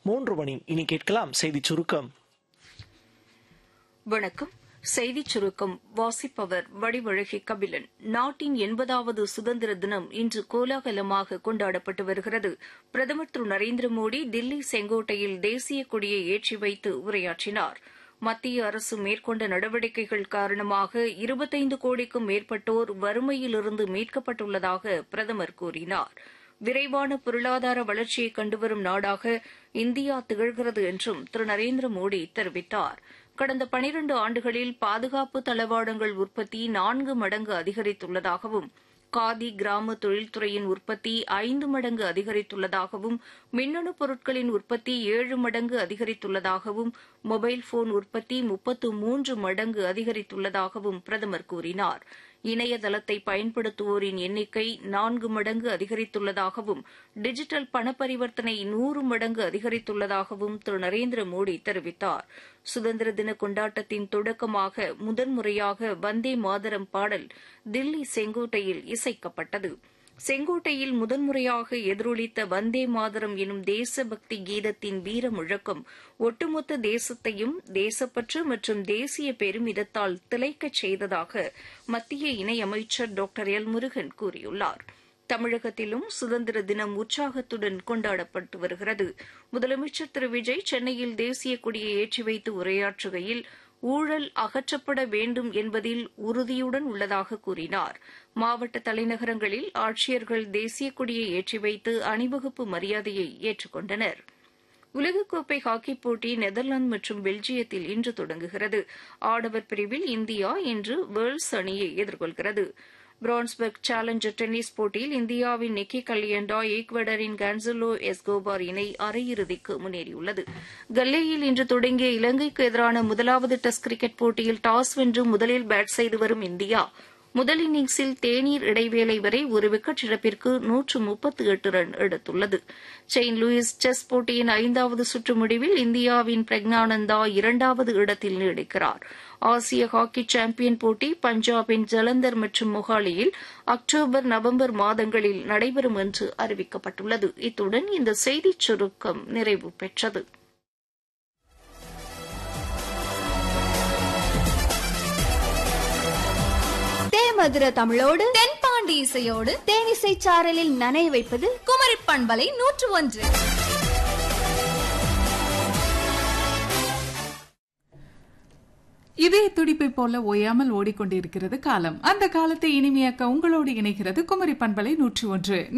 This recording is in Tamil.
மூன்று மணி இனி கேட்கலாம் செய்திச் சுருக்கம் வணக்கம் செய்திச் சுருக்கம் வாசிப்பவர் வடிவழகி கபிலன் நாட்டின் எண்பதாவது சுதந்திர தினம் இன்று கோலாகலமாக கொண்டாடப்பட்டு வருகிறது பிரதமர் திரு நரேந்திர மோடி தில்லி செங்கோட்டையில் தேசிய கொடியை ஏற்றி வைத்து உரையாற்றினார் மத்திய அரசு மேற்கொண்ட நடவடிக்கைகள் காரணமாக இருபத்தைந்து கோடிக்கும் மேற்பட்டோர் வறுமையிலிருந்து மீட்கப்பட்டுள்ளதாக பிரதமர் கூறினார் விரைவான பொருளாதார வளர்ச்சியை கண்டுவரும் நாடாக இந்தியா திகழ்கிறது என்றும் திரு நரேந்திர மோடி தெரிவித்தார் கடந்த பனிரண்டு ஆண்டுகளில் பாதுகாப்பு தளவாடங்கள் உற்பத்தி நான்கு மடங்கு அதிகரித்துள்ளதாகவும் காதி கிராம தொழில்துறையின் உற்பத்தி ஐந்து மடங்கு அதிகரித்துள்ளதாகவும் மின்னணு பொருட்களின் உற்பத்தி ஏழு மடங்கு அதிகரித்துள்ளதாகவும் மொபைல் போன் உற்பத்தி முப்பத்து மூன்று மடங்கு அதிகரித்துள்ளதாகவும் பிரதமர் கூறினார் இணையதளத்தை பயன்படுத்துவோரின் எண்ணிக்கை நான்கு மடங்கு அதிகரித்துள்ளதாகவும் டிஜிட்டல் பண பரிவர்த்தனை நூறு மடங்கு அதிகரித்துள்ளதாகவும் திரு நரேந்திர மோடி தெரிவித்தார் சுதந்திர தின கொண்டாட்டத்தின் தொடக்கமாக முதன்முறையாக வந்தே மாதரம் பாடல் தில்லி செங்கோட்டையில் இசைக்கப்பட்டது செங்கோட்டையில் முதன்முறையாக எதிரொலித்த வந்தே மாதரம் எனும் தேசபக்தி கீதத்தின் வீர முழக்கம் ஒட்டுமொத்த தேசத்தையும் தேசப்பற்று மற்றும் தேசிய பெருமிதத்தால் திளைக்கச் செய்ததாக மத்திய இணையமைச்சர் டாக்டர் எல் முருகன் கூறியுள்ளார் தமிழகத்திலும் சுதந்திர தினம் உற்சாகத்துடன் கொண்டாடப்பட்டு வருகிறது முதலமைச்சர் திரு விஜய் சென்னையில் தேசிய கொடியை ஏற்றி வைத்து உரையாற்றுகையில் ஊழல் அகற்றப்பட வேண்டும் என்பதில் உறுதியுடன் உள்ளதாக கூறினார் மாவட்ட தலைநகரங்களில் ஆட்சியர்கள் தேசிய கொடியை ஏற்றி வைத்து அணிவகுப்பு மரியாதையை ஏற்றுக்கொண்டனர் உலகக்கோப்பை ஹாக்கிப் போட்டி நெதர்லாந்து மற்றும் பெல்ஜியத்தில் இன்று தொடங்குகிறது ஆடவர் பிரிவில் இந்தியா இன்று வேர்ல்ஸ் அணியை எதிர்கொள்கிறது பிரான்ஸ்பர்க் சேலஞ்சர் டென்னிஸ் போட்டியில் இந்தியாவின் நிக்கி கல்யண்டா ஈக்வடரின் கான்சலோ எஸ்கோபார் இணை அரையிறுதிக்கு முன்னேறியுள்ளது கல்லேயில் இன்று தொடங்கிய இலங்கைக்கு எதிரான முதலாவது டெஸ்ட் கிரிக்கெட் போட்டியில் டாஸ் வென்று முதலில் பேட் செய்து வரும் இந்தியா முதல் இன்னிங்ஸில் தேநீர் இடைவேளை வரை ஒரு விக்கெட் இழப்பிற்கு நூற்று முப்பத்து எட்டு ரன் எடுத்துள்ளது செயின்ட் லூயிஸ் செஸ் போட்டியின் ஐந்தாவது சுற்று முடிவில் இந்தியாவின் பிரக்ஞானந்தா இரண்டாவது இடத்தில் நீடிக்கிறார் ஆசிய ஹாக்கி சாம்பியன் போட்டி பஞ்சாபின் ஜலந்தர் மற்றும் மொஹாலியில் அக்டோபர் நவம்பர் மாதங்களில் நடைபெறும் என்று அறிவிக்கப்பட்டுள்ளது இத்துடன் இந்த செய்திச் சுருக்கம் நிறைவு பெற்றது தேமதுர தமிழோடு தென்பாண்டி இசையோடு தேனிசை சாரலில் நனைய வைப்பது குமரி பண்பலை நூற்று ஒன்று இதே துடிப்பை போல ஓயாமல் ஓடிக்கொண்டிருக்கிறது காலம் அந்த காலத்தை இனிமையாக்க உங்களோடு இணைகிறது குமரி பண்பலை நூற்றி ஒன்று